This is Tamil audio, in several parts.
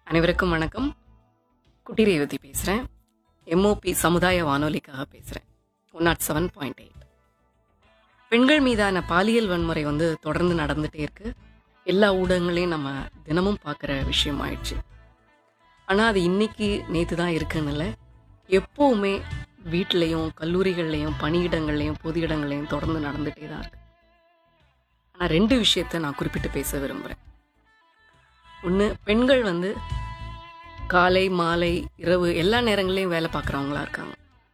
அனைவருக்கும் வணக்கம் குட்டி ரேவதி பேசுகிறேன் எம்ஓபி சமுதாய வானொலிக்காக பேசுகிறேன் one nought seven point eight பெண்கள் மீதான பாலியல் வன்முறை வந்து தொடர்ந்து நடந்துகிட்டே இருக்கு எல்லா ஊடகங்களையும் நம்ம தினமும் பார்க்குற விஷயம் ஆயிடுச்சு ஆனால் அது இன்னைக்கு நேற்று தான் இருக்குன்னு இல்லை எப்போவுமே வீட்லேயும் கல்லூரிகள்லையும் பணியிடங்கள்லையும் பொது இடங்கள்லையும் தொடர்ந்து நடந்துகிட்டே தான் இருக்கு ஆனால் ரெண்டு விஷயத்த நான் குறிப்பிட்டு பேச விரும்புகிறேன் ஒன்று பெண்கள் வந்து காலை மாலை இரவு எல்லா நேரங்களையும் வேலை பார்க்குறவங்களா இருக்காங்க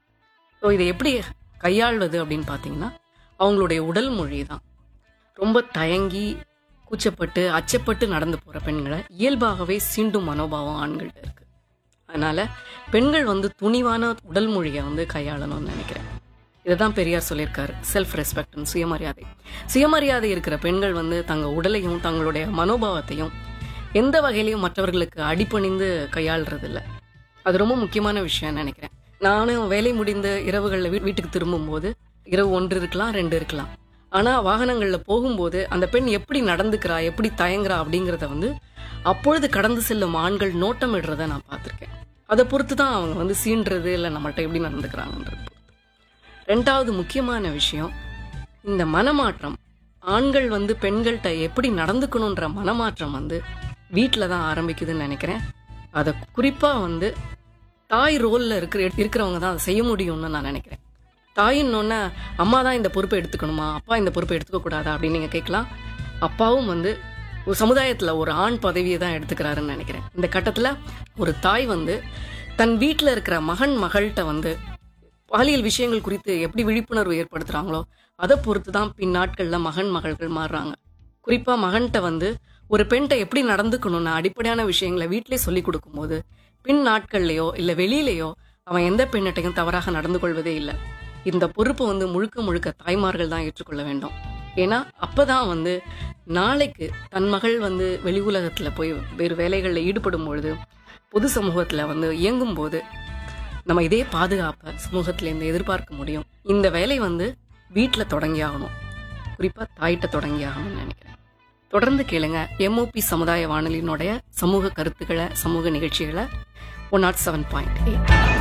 ஸோ இதை எப்படி கையாள்வது அப்படின்னு பார்த்தீங்கன்னா அவங்களுடைய உடல் மொழி தான் ரொம்ப தயங்கி கூச்சப்பட்டு அச்சப்பட்டு நடந்து போகிற பெண்களை இயல்பாகவே சீண்டும் மனோபாவம் ஆண்கள்ட்ட இருக்குது அதனால் பெண்கள் வந்து துணிவான உடல் மொழியை வந்து கையாளணும்னு நினைக்கிறேன் இதை தான் பெரியார் சொல்லியிருக்காரு செல்ஃப் ரெஸ்பெக்ட்னு சுயமரியாதை சுயமரியாதை இருக்கிற பெண்கள் வந்து தங்க உடலையும் தங்களுடைய மனோபாவத்தையும் எந்த வகையிலையும் மற்றவர்களுக்கு அடிபணிந்து கையாளுறது இல்ல அது ரொம்ப முக்கியமான விஷயம் நினைக்கிறேன் நானும் வேலை முடிந்த இரவுகளில் வீ வீட்டுக்கு திரும்பும்போது இரவு ஒன்று இருக்கலாம் ரெண்டு இருக்கலாம் ஆனால் வாகனங்களில் போகும்போது அந்த பெண் எப்படி நடந்துக்கிறா எப்படி தயங்குறா அப்படிங்கிறத வந்து அப்பொழுது கடந்து செல்லும் ஆண்கள் நோட்டமிடுறத நான் பார்த்துருக்கேன் அதை பொறுத்து தான் அவங்க வந்து சீன்றது இல்லை நம்மள்ட்ட எப்படி நடந்துக்கிறாங்கன்றது பொறுத்து ரெண்டாவது முக்கியமான விஷயம் இந்த மனமாற்றம் ஆண்கள் வந்து பெண்கள்கிட்ட எப்படி நடந்துக்கணுன்ற மனமாற்றம் வந்து வீட்டில் தான் ஆரம்பிக்குதுன்னு நினைக்கிறேன் அதை குறிப்பாக வந்து தாய் ரோலில் இருக்கிற இருக்கிறவங்க தான் அதை செய்ய முடியும்னு நான் நினைக்கிறேன் தாயின்னொன்னே அம்மா தான் இந்த பொறுப்பை எடுத்துக்கணுமா அப்பா இந்த பொறுப்பை எடுத்துக்க கூடாதா அப்படின்னு நீங்கள் கேட்கலாம் அப்பாவும் வந்து ஒரு சமுதாயத்தில் ஒரு ஆண் பதவியை தான் எடுத்துக்கிறாருன்னு நினைக்கிறேன் இந்த கட்டத்தில் ஒரு தாய் வந்து தன் வீட்டில் இருக்கிற மகன் மகள்கிட்ட வந்து பாலியல் விஷயங்கள் குறித்து எப்படி விழிப்புணர்வு ஏற்படுத்துகிறாங்களோ அதை பொறுத்து தான் பின் நாட்களில் மகன் மகள்கள் மாறுறாங்க குறிப்பாக மகன்கிட்ட வந்து ஒரு பெண்கிட்ட எப்படி நடந்துக்கணும்னு அடிப்படையான விஷயங்களை வீட்டிலே சொல்லி கொடுக்கும்போது பின் நாட்கள்லையோ இல்லை வெளியிலையோ அவன் எந்த பெண்ணிட்டையும் தவறாக நடந்து கொள்வதே இல்லை இந்த பொறுப்பை வந்து முழுக்க முழுக்க தாய்மார்கள் தான் ஏற்றுக்கொள்ள வேண்டும் ஏன்னா அப்பதான் வந்து நாளைக்கு தன் மகள் வந்து வெளி உலகத்தில் போய் வேறு வேலைகளில் ஈடுபடும் பொழுது பொது சமூகத்தில் வந்து இயங்கும் போது நம்ம இதே பாதுகாப்பை சமூகத்திலேருந்து எதிர்பார்க்க முடியும் இந்த வேலை வந்து வீட்டில் தொடங்கி ஆகணும் குறிப்பாக தாயிட்ட தொடங்கி ஆகணும்னு நினைக்கிறேன் தொடர்ந்து கேளுங்க எம்ஓபி சமுதாய வானொலியினுடைய சமூக கருத்துக்களை சமூக நிகழ்ச்சிகளை one nought seven point eight